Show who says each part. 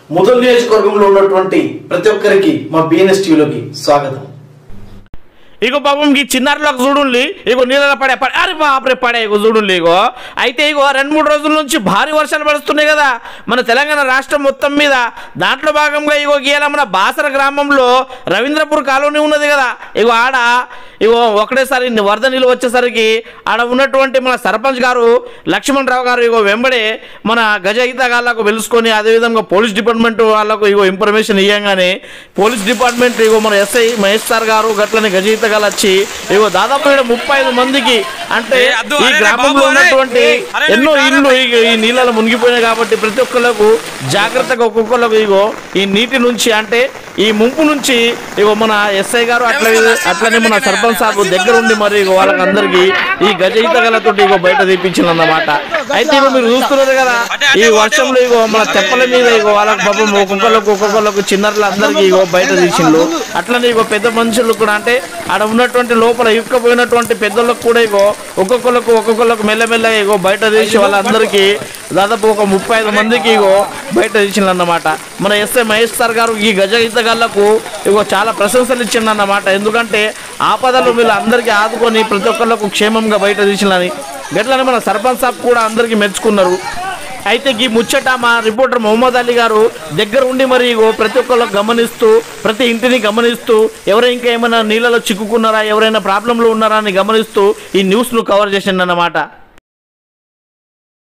Speaker 1: ముదల్ నియోజకవర్గంలో ఉన్నటువంటి ప్రతి ఒక్కరికి మా బిఎన్ఎస్ టీవీలోకి స్వాగతం
Speaker 2: ఇగో పాపం ఈ చిన్నారులకు చూడుండి ఇగో నీళ్ళలో పడే పడే అరే బాపరే పడే ఇగో చూడుండి ఇగో అయితే ఇగో రెండు మూడు రోజుల నుంచి భారీ వర్షాలు పడుతున్నాయి కదా మన తెలంగాణ రాష్ట్రం మొత్తం మీద దాంట్లో భాగంగా ఇగో గీయాల మన బాసర గ్రామంలో రవీంద్రపూర్ కాలనీ ఉన్నది కదా ఇగో ఆడ ఇగో ఒకటేసారి ఇన్ని వరద నీళ్ళు వచ్చేసరికి ఆడ ఉన్నటువంటి మన సర్పంచ్ గారు లక్ష్మణ్ రావు గారు ఇగో వెంబడే మన గజ ఈతగాళ్ళకు వెలుసుకొని అదేవిధంగా పోలీస్ డిపార్ట్మెంట్ వాళ్ళకు ఇగో ఇన్ఫర్మేషన్ ఇవ్వగానే పోలీస్ డిపార్ట్మెంట్ ఇగో మన ఎస్ఐ మహేష్ సార్ గారు గట్లని గజ ఈతగాళ్ళు వచ్చి ఇగో దాదాపు ఇక్కడ ముప్పై ఐదు మందికి అంటే
Speaker 3: ఏ, అద్దు,
Speaker 2: ఈ
Speaker 3: అరే,
Speaker 2: గ్రామంలో
Speaker 3: బాబు, అరే,
Speaker 2: ఉన్నటువంటి
Speaker 3: అరే,
Speaker 2: ఎన్నో
Speaker 3: నువ్వు
Speaker 2: ఇల్లు ఈ- ఈ నీళ్ళలో మునిగిపోయినాయి కాబట్టి ప్రతి ఒక్కళ్ళకు జాగ్రత్తగా ఒక్కొక్కళ్ళకు ఇగో ఈ నీటి నుంచి అంటే ఈ ముంపు నుంచి ఇగో మన ఎస్ఐ గారు అట్లా అట్లనే మన సర్పంచ్ సాబ్ దగ్గర ఉండి మరి ఇగో వాళ్ళకందరికి ఈ గజ ఈతగలతో ఇగో బయట తీపించింది అన్నమాట అయితే ఇగో మీరు చూస్తున్నారు కదా ఈ వర్షంలో ఇగో మన తెప్పల మీద ఇగో వాళ్ళకి పాపం ఒక్కొక్కళ్ళకు ఒక్కొక్కళ్ళకు చిన్నర్లు అందరికి ఇగో బయట తీసిండు అట్లనే ఇగో పెద్ద మనుషులు కూడా అంటే ఆడ ఉన్నటువంటి లోపల ఇరుక్కపోయినటువంటి పెద్దలకు కూడా ఇగో ఒక్కొక్కళ్ళకు ఒక్కొక్కళ్ళకు మెల్లమెల్లగా ఇగో బయట తీసి వాళ్ళందరికీ దాదాపు ఒక ముప్పై ఐదు మందికి ఇగో బయట తీసిండు అన్నమాట మన ఎస్ఐ మహేష్ సార్ గారు ఈ గజ ఈతగాళ్లకు ఇగో చాలా ప్రశంసలు ఇచ్చిండు అన్నమాట ఎందుకంటే ఆపదలు వీళ్ళు అందరికీ ఆదుకొని ప్రతి ఒక్కళ్ళకు క్షేమంగా బయట తీసిందని గట్లనే మన సర్పంచ్ సాబ్ కూడా అందరికీ మెచ్చుకున్నారు అయితే ఈ ముచ్చట మా రిపోర్టర్ మొహమ్మద్ అలీ గారు దగ్గర ఉండి మరి ఇగో ప్రతి ఒక్కళ్ళు గమనిస్తూ ప్రతి ఇంటిని గమనిస్తూ ఎవరైనా ఇంకా ఏమైనా నీళ్ళలో చిక్కుకున్నారా ఎవరైనా ప్రాబ్లంలో ఉన్నారా అని గమనిస్తూ ఈ న్యూస్ను కవర్ చేసిండు అన్నమాట